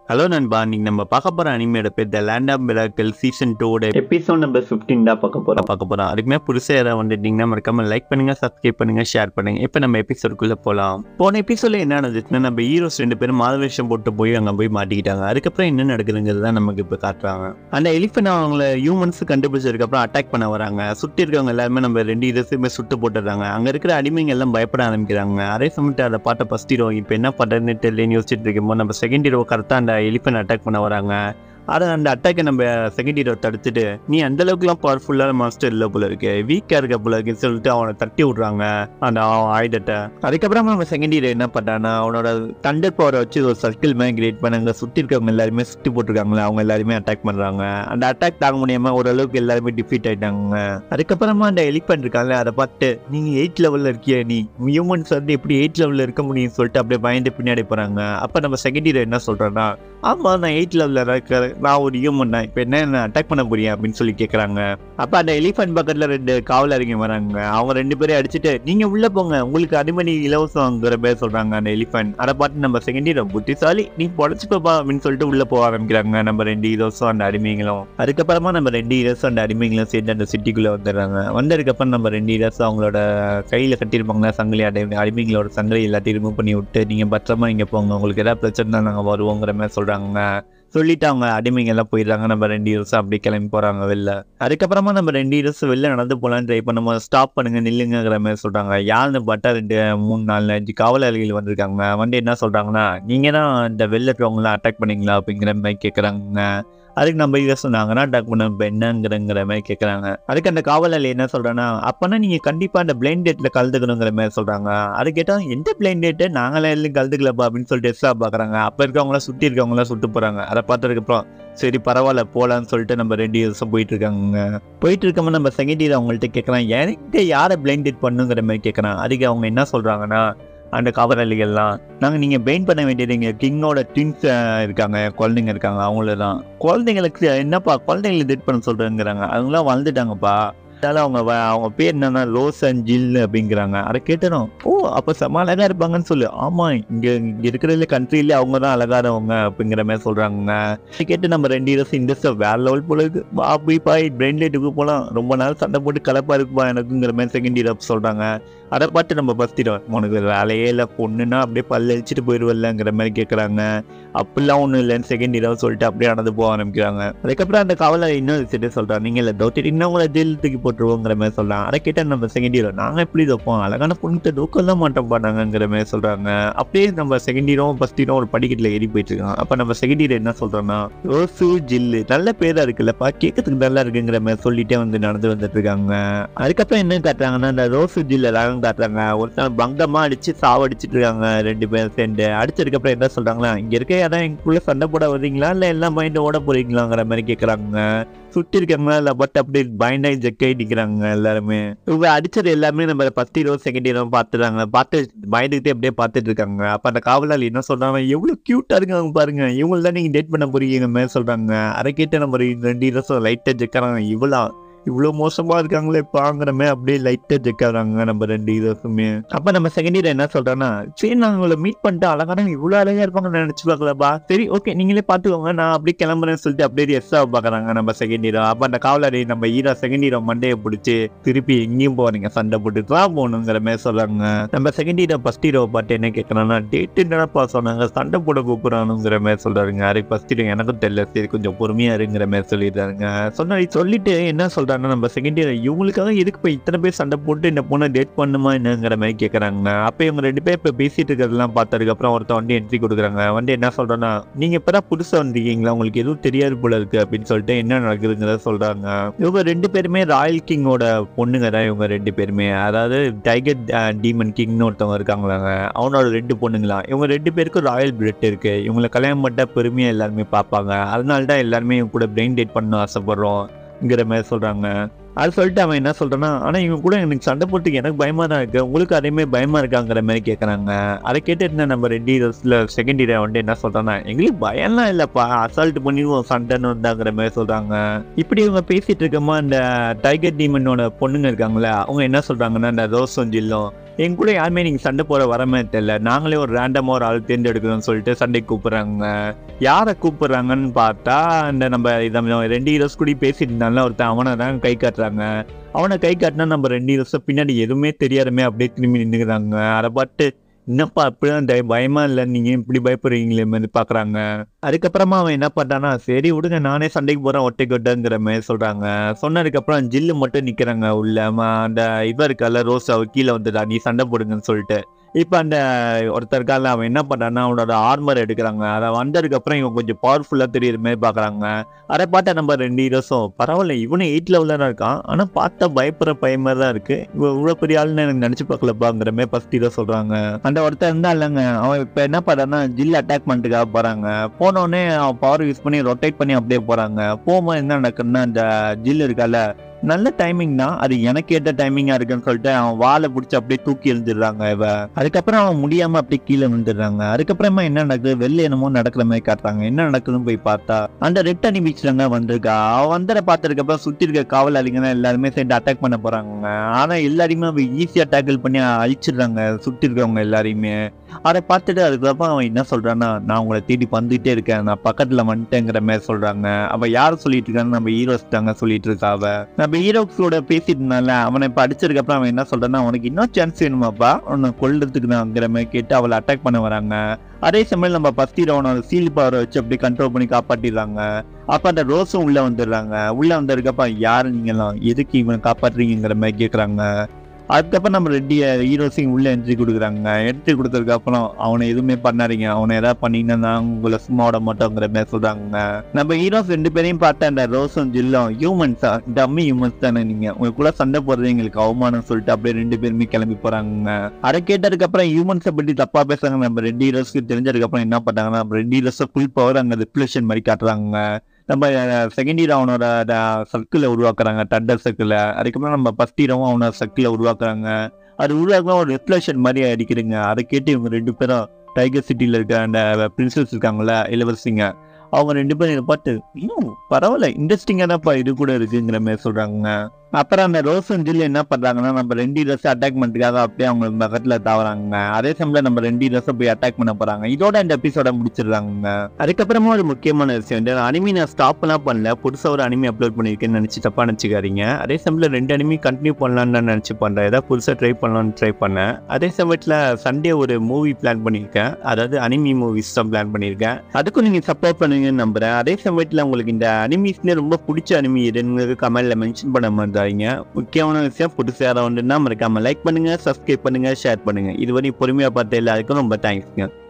hello நண்பா இன்னைக்கு நம்ம பார்க்க போற அனிமையோட பேர் the land of miracle season two episode number fifteen தான் பார்க்க போறோம் பார்க்க போறோம் அதுக்குமே புதுசாக யாராவது வந்துட்டீங்கன்னா மறக்காம லைக் பண்ணுங்க சப்ஸ்கிரைப் பண்ணுங்க ஷேர் பண்ணுங்க இப்போ நம்ம எபிசோடுக்குள்ள போகலாம் போன எபிசோட்ல என்ன நடந்துச்சுன்னா நம்ம ஹீரோஸ் ரெண்டு பேரும் மாதவேஷம் போட்டு போய் அங்கே போய் மாட்டிக்கிட்டாங்க அதுக்கப்புறம் என்ன நடக்குதுங்கிறது தான் நமக்கு இப்போ காட்டுறாங்க அந்த எலிஃபென்ட் அவங்கள ஹியூமன்ஸ் கண்டுபிடிச்சதுக்கப்புறம் அட்டாக் பண்ண வராங்க சுற்றி இருக்கவங்க எல்லாருமே நம்ம ரெண்டு இதத்தையுமே சுட்டு போட்டுடுறாங்க அங்கே இருக்கிற அடிமைங்க எல்லாம் பயப்பட ஆரம்பிக்கிறாங்க அதே சமயத்தில் அதை பார்த்த ஃபஸ்ட் ஹீரோ இப்போ என்ன பண்ணுறதுன்னு தெரியலன்னு யோசிச்சுட்டு இருக்கும்போது நம்ம செகண்ட் ஹீரோ கரெக்டாக அந்த எலிஃபென்ட் அட்டாக் பண்ண வராங்க அதை அந்த அட்டாக்கை நம்ம செகண்ட் ஹீரோ தடுத்துட்டு நீ அந்த அளவுக்குலாம் பவர்ஃபுல்லான மாஸ்டர் இல்லை போல இருக்கு வீக்காக இருக்க போல இருக்குன்னு சொல்லிட்டு அவனை தட்டி விட்றாங்க அந்த அவன் ஆயுதத்தை அதுக்கப்புறமா நம்ம செகண்ட் ஹீரோ என்ன பண்ணான்னா அவனோட தண்டர் பவரை வச்சு ஒரு சர்க்கிள் மாதிரி கிரியேட் பண்ணாங்க சுற்றி இருக்கவங்க எல்லாருமே சுற்றி போட்டிருக்காங்களே அவங்க எல்லாருமே அட்டாக் பண்ணுறாங்க அந்த அட்டாக் தாங்க முடியாம ஓரளவுக்கு எல்லாருமே டிஃபீட் ஆயிட்டாங்க அதுக்கப்புறமா அந்த எலிஃபென்ட் இருக்காங்க அதை பார்த்து நீங்க எயிட் லெவல்ல இருக்கிய நீ ஹியூமன்ஸ் வந்து எப்படி எயிட் லெவல்ல இருக்க முடியும்னு சொல்லிட்டு அப்படியே பயந்து பின்னாடி போறாங்க அப்ப நம்ம செகண்ட் ஹீரோ என்ன சொல்றேன்னா ஆமா நான் எயிட் லெவல்ல இருக்க நான் ஒரு ஹியூமன் தான் இப்போ என்ன என்ன அட்டாக் பண்ண போறியா அப்படின்னு சொல்லி கேட்குறாங்க அப்போ அந்த எலிஃபென்ட் பக்கத்தில் ரெண்டு காவலறிங்க வராங்க அவங்க ரெண்டு பேரும் அடிச்சுட்டு நீங்கள் உள்ளே போங்க உங்களுக்கு அடிமணி இலவசங்கிற பேர் சொல்கிறாங்க அந்த எலிஃபென்ட் அதை பார்த்து நம்ம செகண்ட் ஹீரோ புத்திசாலி நீ பொழைச்சிப்பா அப்படின்னு சொல்லிட்டு உள்ளே போக ஆரம்பிக்கிறாங்க நம்ம ரெண்டு ஹீரோஸும் அந்த அடிமைகளும் அதுக்கப்புறமா நம்ம ரெண்டு ஹீரோஸும் அந்த அடிமைகளும் சேர்ந்து அந்த சிட்டிக்குள்ளே வந்துடுறாங்க வந்ததுக்கப்புறம் நம்ம ரெண்டு ஹீரோஸும் அவங்களோட கையில் கட்டியிருப்பாங்களா சங்கிலி அடி அடிமைகளோட சங்கிலி எல்லாத்தையும் ரிமூவ் பண்ணி விட்டு நீங்கள் பத்திரமா இங்கே போங்க உங்களுக்கு ஏதாவது பிரச்சனை நாங்கள் வருவோங்கிற மாதிரி சொல்கிறாங்க சொல்லிட்டு அவங்க அடிமைங்க எல்லாம் போயிடுறாங்க நம்ம ரெண்டு ஹீரோஸும் அப்படி கிளம்பி போறாங்க வெளில அதுக்கப்புறமா நம்ம ரெண்டு ஹீரோஸ் வெளில நடந்து போகலான்னு ட்ரை பண்ணும்போது ஸ்டாப் பண்ணுங்க நில்லுங்கிற மாதிரி சொல்றாங்க யாருன்னு பார்த்தா ரெண்டு மூணு நாலு அஞ்சு காவலாளிகள் வந்திருக்காங்க வந்து என்ன சொல்றாங்கன்னா நீங்க தான் இந்த வெளில இருக்கவங்களாம் அட்டாக் பண்ணீங்களா அப்படிங்கிற மாதிரி கேட்குறாங்க அதுக்கு நம்ம இதை சொன்னாங்கன்னா அட்டாக் பண்ண இப்போ என்னங்கிறங்கிற மாதிரி கேட்குறாங்க அதுக்கு அந்த காவலாளி என்ன சொல்கிறேன்னா அப்போனா நீங்கள் கண்டிப்பாக அந்த பிளைண்ட் டேட்டில் கலந்துக்கணுங்கிற மாதிரி சொல்கிறாங்க அது கேட்டால் எந்த பிளைண்ட் டேட்டு நாங்களே எல்லாம் கலந்துக்கலப்பா அப்படின்னு சொல்லிட்டு எஸ்ஸா பார்க்குறாங்க அப்போ இருக்கவங்களாம் சுற்றி இருக்கவங்களாம் சுட்டு போகிறாங்க அதை பார்த்ததுக்கப்புறம் சரி பரவாயில்ல போகலான்னு சொல்லிட்டு நம்ம ரெண்டு வருஷம் போயிட்டு இருக்காங்க போயிட்டு இருக்கோம் நம்ம செகண்ட் இயர் அவங்கள்ட்ட கேட்குறான் எனக்கு யாரை பிளைண்ட் டேட் பண்ணுங்கிற மாதிரி கேட்குறான் அதுக்கு அவங்க என்ன சொல்கிறாங்கன்னா அந்த காவலாளிகள்லாம் நாங்கள் நீங்கள் பெயின் பண்ண வேண்டியது இங்கே கிங்கோட ட்வின்ஸ் இருக்காங்க குழந்தைங்க இருக்காங்க அவங்கள தான் குழந்தைங்களுக்கு என்னப்பா குழந்தைங்களை டெட் பண்ண சொல்கிறேங்கிறாங்க அவங்களாம் வளர்ந்துட்டாங்கப்பா அதனால அவங்க வ- அவங்க பேர் என்னன்னா ரோஸ் அண்ட் ஜில் அப்படிங்கிறாங்க அதை கேட்டனும் ஓ அப்போ செம்ம அழகா இருப்பாங்கன்னு சொல்லு ஆமா இங்க இங்க இருக்கிறதுல கண்ட்ரில அவங்க தான் அழகானவங்க அப்படிங்கிற மாதிரி சொல்றாங்க அதை கேட்டு நம்ம ரெண்டு ஹீரோஸ் இண்டஸ்ட்ரி வேற லெவல் போல இருக்கு பாபி பாய் பிரெயின் லைட்டுக்கு போகலாம் ரொம்ப நாள் சண்டை போட்டு கலப்பா இருக்குப்பா எனக்குங்கிற மாதிரி செகண்ட் ஹீரோ சொல்றாங்க அதை பார்த்து நம்ம ஃபஸ்ட் ஹீரோ உனக்கு வேலையே இல்லை பொண்ணுன்னா அப்படியே பல்ல அழிச்சிட்டு போயிடுவல்லங்கிற மாதிரி கேட்குறாங்க அப்படிலாம் ஒன்றும் இல்லைன்னு செகண்ட் ஹீரோ சொல்லிட்டு அப்படியே நடந்து போக ஆரம்பிக்கிறாங்க அதுக்கப்புறம் அந்த காவலர் இன்னொரு விஷயத்தை சொல்றாங்க நீங்க இல்லை தோத்திட்டீங்கன்னா உங்களை ஜெயில் தூக்கி போட்டுருவோங்கிற மாதிரி சொல்றாங்க அதை கேட்டால் நம்ம செகண்ட் ஹீரோ நாங்கள் எப்படி வைப்போம் அழகான பொண்ணுகிட்ட தூக்கம்லாம் மாட்டோம் பண்ணாங்கிற மாதிரி சொல்றாங்க அப்படியே நம்ம செகண்ட் ஹீரோ ஃபர்ஸ்ட் ஹீரோ ஒரு படிக்கட்டில் ஏறி போயிட்டு இருக்காங்க அப்போ நம்ம செகண்ட் ஹீரோ என்ன சொல்றோம்னா ரோசு ஜில்லு நல்ல பேரா இருக்குல்லப்பா கேட்கறதுக்கு நல்லா இருக்குங்கிற மாதிரி சொல்லிட்டே வந்து நடந்து வந்துட்டு இருக்காங்க அதுக்கப்புறம் என்ன காட்டுறாங்கன்னா இந்த ரோசு ஜில்ல ரகம் காட்டுறாங்க ஒருத்தன் பங்கமா அடிச்சு சாவடிச்சிட்டு இருக்காங்க ரெண்டு பேரும் சேர்ந்து அடிச்சதுக்கு அப்புறம் என்ன சொல்றாங்களா இங்க இருக்க யாரும் எங்களுக்குள்ள சண்டை போட வர்றீங்களா இல்ல எல்லாம் மைண்ட் ஓட போறீங்களாங்கிற மாதிரி கேக்குறாங்க சுத்தி இருக்காங்களா இல்ல பட் அப்படியே பயண்டாய் ஜெக்காய் நிக்கிறாங்க எல்லாருமே இவங்க அடிச்சது எல்லாமே நம்ம ஃபர்ஸ்ட் ஹீரோ செகண்ட் ஹீரோ பார்த்துறாங்க பார்த்து பயந்துகிட்டே அப்படியே பார்த்துட்டு இருக்காங்க அப்ப அந்த காவலாளி என்ன சொல்றாங்க எவ்வளவு கியூட்டா இருக்காங்க பாருங்க இவங்கள தான் நீங்க டேட் பண்ண போறீங்க மாதிரி சொல்றாங்க அதை கேட்டு நம்ம ரெண்டு ஹீரோஸும் லைட்டா ஜெக்கிறாங்க இவ்வளோ இவ்வளோ மோசமா இருக்காங்களே பாங்குறமே அப்படியே லைட்டா ஜெக்காறாங்க நம்ம ரெண்டு ஹீரோஸுமே அப்ப நம்ம செகண்ட் ஹீரோ என்ன சொல்றோன்னா சரி நான் உங்களை மீட் பண்ணிட்டு அழகான இவ்வளோ அழகா இருப்பாங்கன்னு நினைச்சு பார்க்கலப்பா சரி ஓகே நீங்களே பார்த்துக்கோங்க நான் அப்படியே கிளம்புறேன்னு சொல்லிட்டு அப்படியே எஸ்ஸா பார்க்கறாங்க நம்ம செகண்ட் ஹீரோ அப்ப அந்த காவலாரி நம்ம ஹீரோ செகண்ட் ஹீரோ மண்டையை பிடிச்சி திருப்பி எங்கேயும் போறீங்க சண்டை போட்டு தான் போகணுங்கிற மாதிரி சொல்றாங்க நம்ம செகண்ட் ஹீரோ ஃபர்ஸ்ட் ஹீரோ பார்த்து என்ன கேட்கறான்னா டேட்டு என்னப்பா சொன்னாங்க சண்டை போட கூப்பிடுறானுங்கிற மாதிரி சொல்றாருங்க அதுக்கு ஃபர்ஸ்ட் ஹீரோ எனக்கும் தெரியல சரி கொஞ்சம் பொறுமையா இருங்கிற மாதிரி சொல்லிடுறாங்க சொன்ன சொல்லிட்டு என்ன சொல்றாங்கன்னா நம்ம செகண்ட் இயர் இவங்களுக்காக எதுக்கு போய் இத்தனை பேர் சண்டை போட்டு இந்த பொண்ணை டேட் பண்ணுமா என்னங்கிற மாதிரி கேட்குறாங்க அப்போ இவங்க ரெண்டு பேர் இப்போ பேசிட்டு இருக்கிறதெல்லாம் பார்த்ததுக்கு அப்புறம் ஒருத்தன் வந்து என்ட்ரி கொடுக்குறாங்க வந்து என்ன சொல்றேன்னா நீங்க இப்பதான் புதுசா வந்திருக்கீங்களா உங்களுக்கு எதுவும் தெரியாது போல இருக்கு அப்படின்னு சொல்லிட்டு என்ன நடக்குதுங்கிறத சொல்றாங்க இவங்க ரெண்டு பேருமே ராயல் கிங்கோட பொண்ணுங்க தான் இவங்க ரெண்டு பேருமே அதாவது டைகர் டீமன் கிங்னு ஒருத்தவங்க இருக்காங்களாங்க அவனோட ரெண்டு பொண்ணுங்களா இவங்க ரெண்டு பேருக்கும் ராயல் பிளட் இருக்கு இவங்களை கல்யாணம் பண்ணா பெருமையா எல்லாருமே பார்ப்பாங்க அதனால தான் எல்லாருமே இவங்க கூட பிரெயின் டேட் பண்ண ஆசைப்படுறோம்ங்கிற மாதிரி சொல்றாங்க அது சொல்லிட்டு அவன் என்ன சொல்றான்னா ஆனா இவங்க கூட எனக்கு சண்டை போட்டுக்கு எனக்கு பயமா தான் இருக்கு உங்களுக்கு அதேமே பயமா இருக்காங்கிற மாதிரி கேட்கறாங்க அதை கேட்டுட்டு நம்ம ரெண்டு ஹீரோஸ்ல செகண்ட் ஹீரோ வந்து என்ன சொல்றான்னா எங்களுக்கு பயம்லாம் இல்லப்பா அசால்ட் பண்ணிடுவோம் சண்டைன்னு வந்தாங்கிற மாதிரி சொல்றாங்க இப்படி இவங்க பேசிட்டு இருக்கமா இந்த டைகர் டீமனோட பொண்ணுங்க இருக்காங்களே அவங்க என்ன சொல்றாங்கன்னா இந்த ரோஸும் ஜில்லும் எங்க கூட யாருமே நீங்க சண்டை போட வரமே தெரியல நாங்களே ஒரு ரேண்டமா ஒரு ஆள் தேர்ந்தெடுக்கிறோம்னு சொல்லிட்டு சண்டைக்கு கூப்பிடுறாங்க யாரை கூப்பிடுறாங்கன்னு பார்த்தா அந்த நம்ம இதை ரெண்டு ஹீரோஸ் கூட பேசிட்டு இருந்தால ஒருத்தன் அவனை தான் கை காட்டுறாங்க அவனை கை காட்டினா நம்ம ரெண்டு ஹீரோஸும் பின்னாடி எதுவுமே தெரியாதமே அப்படியே திரும்பி நின்றுக்கிறாங்க அதை பார்த்து என்னப்பா அப்படிலாம் தை- பயமா இல்லை நீங்க இப்படி பயப்படுறீங்களே மாதிரி பாக்குறாங்க அதுக்கப்புறமா அவன் என்ன பண்ணானா சரி விடுங்க நானே சண்டைக்கு போறேன் ஒட்டை கொட்டங்கிற மாதிரி சொல்றாங்க சொன்னதுக்கு அப்புறம் ஜில்லு மட்டும் நிக்கிறாங்க உள்ள ம, அந்த இவ இருக்கல ரோஸ் அவ கீழே வந்துட்டா நீ சண்டை போடுங்கன்னு சொல்லிட்டு இப்போ அந்த ஒருத்தர் இருக்கால அவன் என்ன பண்ணான்னா அவனோட ஆர்மர் எடுக்கிறாங்க அதை வந்ததுக்கு அப்புறம் இவன் கொஞ்சம் பவர்ஃபுல்லா தெரியுற மாதிரி பாக்குறாங்க அதை பார்த்தா நம்ம ரெண்டு ஹீரோஸும் பரவாயில்ல இவனும் எயிட் லெவலில் தான் இருக்கான் ஆனால் பார்த்தா பயப்படுற பையன் மாதிரி தான் இருக்கு இவன் இவ்வளோ பெரிய ஆளுன்னு எனக்கு நினச்சி பார்க்கலப்பாங்கிற மாதிரி ஃபர்ஸ்ட் ஹீரோ சொல்கிறாங்க அந்த ஒருத்தன் இருந்தா இல்லைங்க அவன் இப்போ என்ன பண்ணுறான்னா ஜில் அட்டாக் பண்ணிட்டுக்காக போகிறாங்க போனோடனே அவன் பவர் யூஸ் பண்ணி ரொட்டேட் பண்ணி அப்படியே போகிறாங்க போகும்போது என்ன நடக்குதுன்னா அந்த ஜில் இருக்கால நல்ல டைமிங் தான் அது எனக்கு ஏற்ற டைமிங்கா இருக்குன்னு சொல்லிட்டு அவன் வாழை பிடிச்சி அப்படியே தூக்கி எழுந்துடுறாங்க இவ அதுக்கப்புறம் அவன் முடியாம அப்படியே கீழே விழுந்துடுறாங்க அதுக்கப்புறமா என்ன நடக்குது வெளில என்னமோ நடக்கிற மாதிரி காட்டுறாங்க என்ன நடக்குதுன்னு போய் பார்த்தா அந்த ரெட் அணி பீச்லங்க வந்திருக்கா அவன் வந்ததை பார்த்ததுக்கு அப்புறம் சுத்தி இருக்க காவலாளிங்க எல்லாருமே சேர்ந்து அட்டாக் பண்ண போறாங்க ஆனா எல்லாரையுமே அவன் ஈஸியா டேக்கிள் பண்ணி அழிச்சிடுறாங்க சுத்தி இருக்கவங்க எல்லாரையுமே அதை பார்த்துட்டு அதுக்கப்புறம் அவன் என்ன சொல்றான்னா நான் உங்களை தேடி வந்துட்டே இருக்கேன் நான் பக்கத்துல வந்துட்டேங்கிற மாதிரி சொல்றாங்க அவ யார் சொல்லிட்டு இருக்கான்னு நம்ம ஹீரோஸ் தாங்க சொல்லிட்டு இருக்கா அவ நம்ம ஹீரோக்ஸோட பேசிட்டு இருந்தால அவனை இப்ப அடிச்சதுக்கு அப்புறம் அவன் என்ன சொல்றான்னா உனக்கு இன்னும் சான்ஸ் வேணுமாப்பா உன்னை கொல்றதுக்கு நான்ங்கிற மாதிரி கேட்டு அவளை அட்டாக் பண்ண வராங்க அதே சமயம் நம்ம ஃபர்ஸ்ட் ஹீரோ அவனோட சீல் பவரை வச்சு அப்படியே கண்ட்ரோல் பண்ணி காப்பாட்டிடுறாங்க அப்ப அந்த ரோஸும் உள்ள வந்துடுறாங்க உள்ள வந்ததுக்கப்ப யாரு நீங்களாம் எதுக்கு இவனை காப்பாற்றுறீங்கிற மாதிரி கேக்குறாங்க அதுக்கப்புறம் நம்ம ரெண்டு ஹீரோஸையும் உள்ள என்ட்ரி கொடுக்குறாங்க என்ட்ரி கொடுத்ததுக்கு அப்புறம் அவனை எதுவுமே பண்ணாதீங்க அவனை ஏதாவது பண்ணீங்கன்னா நான் உங்களை சும்மா விட மாட்டோங்கிற மாதிரி சொல்றாங்க நம்ம ஹீரோஸ் ரெண்டு பேரையும் பார்த்தா அந்த ரோஸும் ஜில்லும் ஹியூமன்ஸா டம்மி ஹியூமன்ஸ் தானே நீங்க உங்களுக்குள்ள சண்டை போடுறது எங்களுக்கு அவமானம் சொல்லிட்டு அப்படியே ரெண்டு பேருமே கிளம்பி போறாங்க அதை கேட்டதுக்கு அப்புறம் ஹியூமன்ஸை பத்தி தப்பா பேசுறாங்க நம்ம ரெண்டு ஹீரோஸ்க்கு தெரிஞ்சதுக்கு அப்புறம் என்ன பண்ணாங்கன்னா நம்ம ரெண்டு ஹீரோஸை ஃபுல் பவர் அங்க ரிப்ளேஷன் மாதிரி காட்டுறாங்க நம்ம செகண்ட் ஹீரோ அவனோட சர்க்கிளை உருவாக்குறாங்க டண்டர் சர்க்கிளை அதுக்கப்புறம் நம்ம ஃபர்ஸ்ட் ஹீரோவும் அவனோட சர்க்கிளை உருவாக்குறாங்க அது உருவாக்கலாம் ஒரு ரிஃப்ளெக்ஷன் மாதிரி அடிக்கிறீங்க அதை கேட்டு இவங்க ரெண்டு பேரும் டைகர் சிட்டியில் இருக்க அந்த பிரின்சஸ் இருக்காங்கல்ல இளவரசிங்க அவங்க ரெண்டு பேரும் இதை பார்த்து "ம், பரவாயில்ல இன்ட்ரெஸ்டிங்காக தான்ப்பா இது கூட இருக்குங்கிற மாதிரி சொல்றாங்க அப்புறம் அந்த ரோஸ் ஜில் என்ன பண்றாங்கன்னா நம்ம ரெண்டு ஹீரோஸ் அட்டாக் பண்ணுறதுக்காக அப்படியே அவங்க பக்கத்துல தாவறாங்க அதே சமயம் நம்ம ரெண்டு ஹீரோஸை போய் அட்டாக் பண்ண போறாங்க இதோட இந்த எபிசோட முடிச்சிடுறாங்க அதுக்கப்புறமா ஒரு முக்கியமான விஷயம் இந்த அனிமி நான் ஸ்டாப் எல்லாம் பண்ணல புதுசா ஒரு அனிமி அப்லோட் பண்ணியிருக்கேன்னு நினைச்சு தப்பா நினைச்சுக்காதீங்க அதே சமயத்தில் ரெண்டு அனிமி கண்டினியூ பண்ணலாம்னு நான் நினைச்சு பண்றேன் ஏதாவது புதுசா ட்ரை பண்ணலாம்னு ட்ரை பண்ணேன் அதே சமயத்தில் சண்டே ஒரு மூவி பிளான் பண்ணியிருக்கேன் அதாவது அனிமி மூவிஸ் தான் பிளான் பண்ணியிருக்கேன் அதுக்கும் நீங்க சப்போர்ட் பண்ணுவீங்கன்னு நம்புறேன் அதே சமயத்தில் உங்களுக்கு இந்த அனிமிஸ்லேயே ரொம்ப பிடிச்ச அனிமி எதுன்னு கமெண்ட்ல மென்ஷன் பண்ண மாதிரி முக்கியமான விஷயம் புதுசாக யாராவது வந்துன்னா மறக்காம லைக் பண்ணுங்க சப்ஸ்கிரைப் பண்ணுங்க ஷேர் பண்ணுங்க இதுவரை பொறுமையா பார்த்த எல்லாருக்கும் ரொம்ப தேங்க்ஸ்ங்க